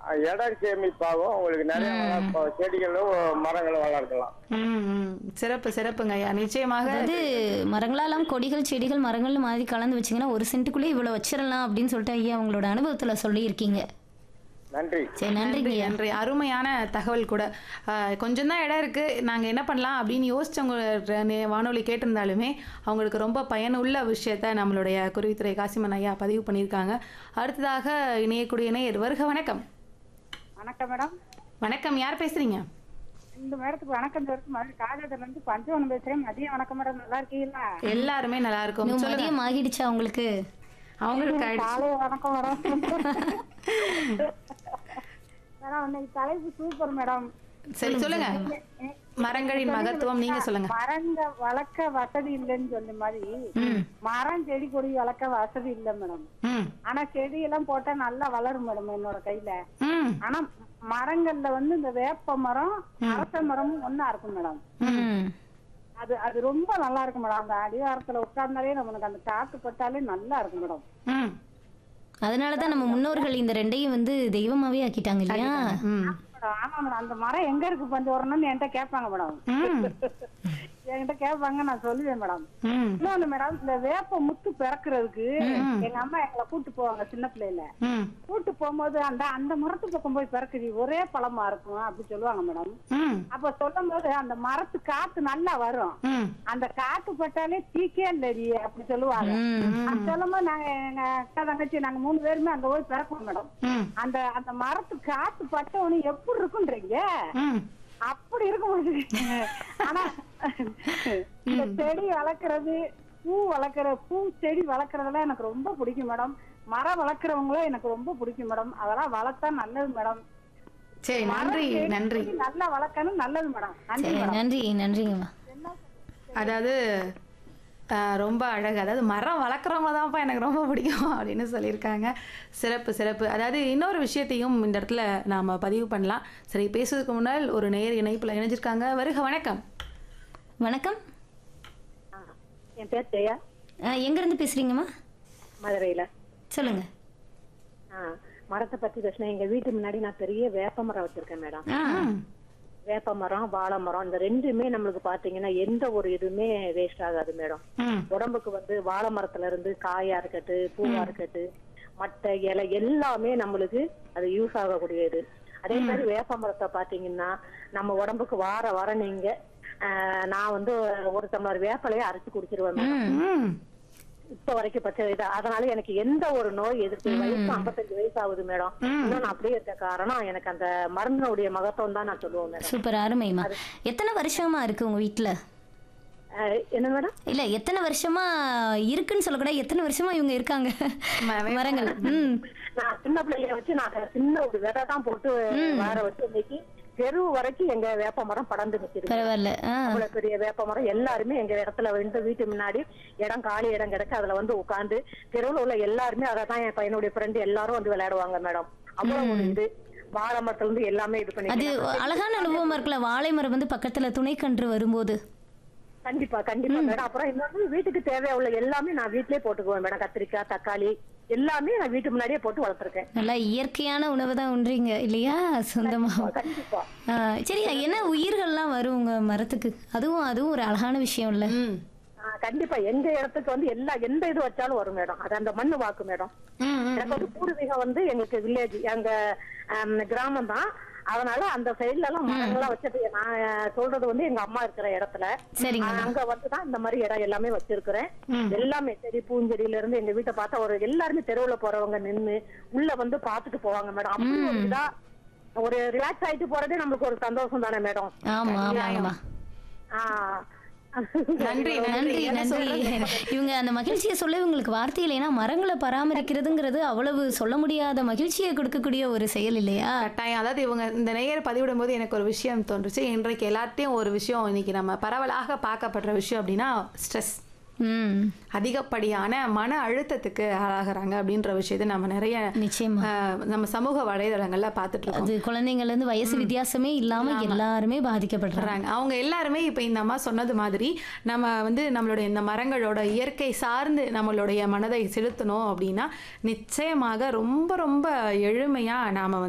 இடம் சேமிப்பாகும் உங்களுக்கு நிறைய வளர்ப்போம் செடிகளும் மரங்களும் வளர்க்கலாம் ம், ம். சிறப்பு சிறப்புங்க ஐயா நிச்சயமாக அதாவது மரங்களாலாம் கொடிகள் செடிகள் மரங்கள் மாதிரி கலந்து வச்சீங்கன்னா ஒரு சென்ட்டுக்குள்ளே இவ்வளோ வச்சிடலாம் அப்படின்னு சொல்லிட்டு ஐயா உங்களோட அனுபவத்தில் சொல்லியிருக்கீங்க நன்றி சரி நன்றிங்க நன்றி ஐயா நன்றி அருமையான தகவல் கூட கொஞ்சம் தான் இடம் இருக்கு நாங்க என்ன பண்ணலாம் அப்படின்னு யோசிச்சவங்க ர- நே- வானொலி கேட்டிருந்தாலுமே அவங்களுக்கு ரொம்ப பயனுள்ள விஷயத்த நம்மளுடைய குருவித்துறை காசிமன் ஐயா பதிவு பண்ணியிருக்காங்க அடுத்ததாக இணையக்கூடிய நேயர் வருக வணக்கம் வணக்கம் மேடம் வணக்கம் யார் பேசுறீங்க இந்த மேடத்துக்கு வணக்கம் சொல்லிட்டு மறுபடியும் காலேஜ்ல இருந்து பஞ்சவனம் பேசுறேன் மதியம் வணக்கம் மேடம் நல்லா இருக்கீங்களா எல்லாருமே நல்லா இருக்கும் இன்னும் சொல்லுங்க மதியம் ஆகிடுச்சா உங்களுக்கு அவங்களுக்கு ஆயிடுச்சு. காலை வணக்கம் மேடம் மேடம் இன்னைக்கு தலைப்பு சூப்பர் மேடம் சரி சொல்லுங்க மரங்களின் மகத்துவம் நீங்க சொல்லுங்க மரங்க வளர்க்க வசதி இல்லைன்னு சொன்ன மாதிரி மரம் செடி கொடி வளர்க்க வசதி இல்லை மேடம் ம் ஆனா செடி எல்லாம் போட்டா நல்லா வளரும் மேடம் என்னோட கையில ம் ஆனா மரங்கள்ல வந்து இந்த வேப்ப மரம் அரச மரமும் ஒண்ணா இருக்கும் மேடம் ம் அது அது ரொம்ப நல்லா இருக்கும் மேடம் அந்த அடிவாரத்துல உட்கார்ந்தாலே நம்மளுக்கு அந்த காத்து பட்டாலே நல்லா இருக்கும் மேடம் ம் அதனால தான் நம்ம முன்னோர்கள் இந்த ரெண்டையும் வந்து தெய்வமாவே ஆக்கிட்டாங்க இல்லையா ம் மேடம், ஆமா மேடம் அந்த மரம் எங்க இருக்கு பஞ்சு வரணும்னு என்கிட்ட கேட்பாங்க மேடம் ம் என்கிட்ட கேட்பாங்க நான் சொல்லுவேன் மேடம் ம் இன்னொன்னு மேடம் இந்த வேப்ப முத்து பிறக்கிறதுக்கு எங்க அம்மா எங்களை கூட்டு போவாங்க சின்ன பிள்ளையில ம் கூட்டு போகும்போது அந்த அந்த மரத்து பக்கம் போய் பிறக்குது ஒரே பழமா இருக்கும் அப்படி சொல்லுவாங்க மேடம் ம் அப்ப சொல்லும் போது அந்த மரத்து காத்து நல்லா வரும் ம் அந்த காத்து பட்டாலே தீக்கே இல்லடி அப்படி சொல்லுவாங்க அப்படி சொல்லும் போது நாங்க எங்க அக்கா தங்கச்சி நாங்க மூணு பேருமே அங்க போய் பிறப்போம் மேடம் ம் அந்த அந்த மரத்து காத்து பட்டவனு எப்படி இருக்குன்றீங்க ம் அப்படி இருக்கும் பொழுது ஆனா இந்த செடி வளர்க்கறது பூ வளர்க்கற பூ செடி வளர்க்கறதெல்லாம் எனக்கு ரொம்ப பிடிக்கும் மேடம் மரம் வளர்க்கறவங்களும் எனக்கு ரொம்ப பிடிக்கும் மேடம் அதெல்லாம் வளர்த்தா நல்லது மேடம் சரி நன்றி மரம், செடி, நன்றி கொடி நல்லா வளர்க்கணும் நல்லது மேடம் நன்றி சரி மேடம் நன்றி நன்றிங்கம்மா அதாவது ஆஹ், ரொம்ப அழகு அதாவது மரம் வளர்க்குறவங்க தான்ப்பா எனக்கு ரொம்ப பிடிக்கும் அப்படின்னு சொல்லியிருக்காங்க சிறப்பு சிறப்பு அதாவது இன்னொரு விஷயத்தையும் இந்த இடத்துல நாம் பதிவு பண்ணலாம் சரி பேசுவதற்கு முன்னால் ஒரு நேர் இணைப்பில் இணைஞ்சிருக்காங்க வருக வணக்கம் வணக்கம் என் பேர் ஜெயா ஆ, எங்கேருந்து பேசுறீங்கம்மா மதுரையில சொல்லுங்க ஆ, மரத்தை பத்தி பேசினேன் எங்க வீட்டு முன்னாடி நான் பெரிய வேப்ப மரம் வச்சிருக்கேன் மேடம் ஆ வேப்ப மரம் வாழை மரம் இந்த ரெண்டுமே நம்மளுக்கு பாத்தீங்கன்னா எந்த ஒரு இதுவுமே வேஸ்ட் ஆகாது மேடம் ம் உடம்புக்கு வந்து வாழை மரத்துல இருந்து காயா இருக்கட்டு பூவா இருக்கட்டு மட்டை இலை எல்லாமே நம்மளுக்கு அது யூஸ் ஆகக்கூடியது அதே மாதிரி வேப்ப மரத்தை பாத்தீங்கன்னா நம்ம உடம்புக்கு வார வார நீங்க ஆ, நான் வந்து ஒரு டம்ளர் வேப்பலையை அரைச்சு குடிச்சிருவேன் மேடம் ம் இப்ப வரைக்கும் பச்சை இது அதனால எனக்கு எந்த ஒரு நோய் எதிர்ப்பு வயசு ஐம்பத்தஞ்சு வயசு ஆகுது மேடம் இன்னும் நான் அப்படியே இருக்க காரணம் எனக்கு அந்த மருந்தினுடைய மகத்துவம் தான் நான் சொல்லுவேன் மேடம் சூப்பர் அருமைம்மா எத்தனை வருஷமா இருக்கு உங்க வீட்ல அஹ், என்ன மேடம் இல்ல எத்தனை வருஷமா இருக்குன்னு சொல்லக்கூடாது எத்தனை வருஷமா இவங்க இருக்காங்க ம- மரங்கள் ம் நான் சின்ன பிள்ளைய வச்சு நான் சின்ன ஒரு விதை தான் போட்டு வார வச்சு இன்னைக்கு தெரு வரைக்கும் எங்க வேப்ப மரம் படர்ந்து நிக்குது பரவாயில்ல ஆ அவ்வளவு பெரிய வேப்ப மரம் எல்லாருமே எங்க இடத்துல வந்து வீட்டு முன்னாடி இடம் காலி இடம் கிடக்கு அதுல வந்து உட்கார்ந்து தெருவுல உள்ள எல்லாருமே அதை தான் என் பையனுடைய ஃப்ரெண்டு எல்லாரும் வந்து விளையாடுவாங்க மேடம் அவ்வளவு ஒரு இது வாழை மரத்துல இருந்து எல்லாமே இது அது பண்ணி அழகான அனுபவமா இருக்குல்ல வாழை மரம் வந்து பக்கத்துல துணைக்கன்று வரும்போது கண்டிப்பா கண்டிப்பா மேடம் அப்புறம் இன்னொன்று வீட்டுக்கு தேவையா உள்ள எல்லாமே நான் வீட்லயே போட்டுக்குவேன் மேடம் கத்திரிக்காய் தக்காளி எல்லாமே நான் வீட்டு முன்னாடியே போட்டு வளர்த்துருக்கேன் நல்லா இயற்கையான உணவு தான் உண்றீங்க இல்லையா சொந்தமா கண்டிப்பா ஆ, சரி என்ன உயிர்கள்லாம் வரும் உங்க மரத்துக்கு அதுவும் அதுவும் ஒரு அழகான விஷயம் இல்ல ம் ஆ, கண்டிப்பா எங்க இடத்துக்கு வந்து எல்லா எந்த இது வச்சாலும் வரும் மேடம் அது அந்த மண்ணு வாக்கு மேடம் ம் ம் எனக்கு வந்து பூர்வீகம் வந்து எங்களுக்கு வில்லேஜ் எங்க கிராமம் தான் அதனால அந்த சைடுல எல்லாம் மரங்கள்லாம் வச்சது நான் சொல்றது வந்து எங்க அம்மா இருக்கிற இடத்துல சரிங்க ஆ, அங்க வந்துதான் இந்த மாதிரி இடம் எல்லாமே வச்சிருக்கிறேன் எல்லாமே செடி பூஞ்செடியில இருந்து எங்க வீட்டை பார்த்தா ஒரு எல்லாருமே தெருவுல போறவங்க நின்னு உள்ள வந்து பாத்துட்டு போவாங்க மேடம் அப்படி ஒரு இதா ஒரு ரிலாக்ஸ் ஆயிட்டு போறதே நம்மளுக்கு ஒரு சந்தோஷம் தானே மேடம் ஆமா ஆமாங்கம்மா ஆஹ் நன்றி நன்றி என்ன நன்றி சொல்றது? இவங்க அந்த மகிழ்ச்சியை சொல்ல இவங்களுக்கு வார்த்தை இல்லை ஏன்னா மரங்களை பராமரிக்கிறதுங்கிறது அவ்வளவு சொல்ல முடியாத மகிழ்ச்சியை கொடுக்கக்கூடிய ஒரு செயல் இல்லையா கட்டாயம் அதாவது இவங்க இந்த நேயர் பதிவிடும் போது எனக்கு ஒரு விஷயம் தோன்றுச்சு இன்றைக்கு எல்லார்ட்டையும் ஒரு விஷயம் இன்னைக்கு நம்ம பரவலாக பார்க்கப்படுற விஷயம் அப்படின்னா ஸ்ட்ரெஸ் ம் அதிகப்படியான மன அழுத்தத்துக்கு ஆளாகிறாங்க அப்படின்ற விஷயத்தை நம்ம நிறைய நிச்சயமா ஆஹ், நம்ம சமூக வலைதளங்கள்ல பார்த்துட்டு இருக்கோம் அது குழந்தைங்கள்ல இருந்து வயசு வித்தியாசமே இல்லாம எல்லாருமே பாதிக்கப்படுறாங்க பண்றாங்க அவங்க எல்லாருமே இப்போ இந்த அம்மா சொன்னது மாதிரி நம்ம வந்து நம்மளுடைய இந்த மரங்களோட இயற்கை சார்ந்து நம்மளுடைய மனதை செலுத்தணும் அப்படின்னா நிச்சயமாக ரொம்ப ரொம்ப எளிமையா நாம வந்து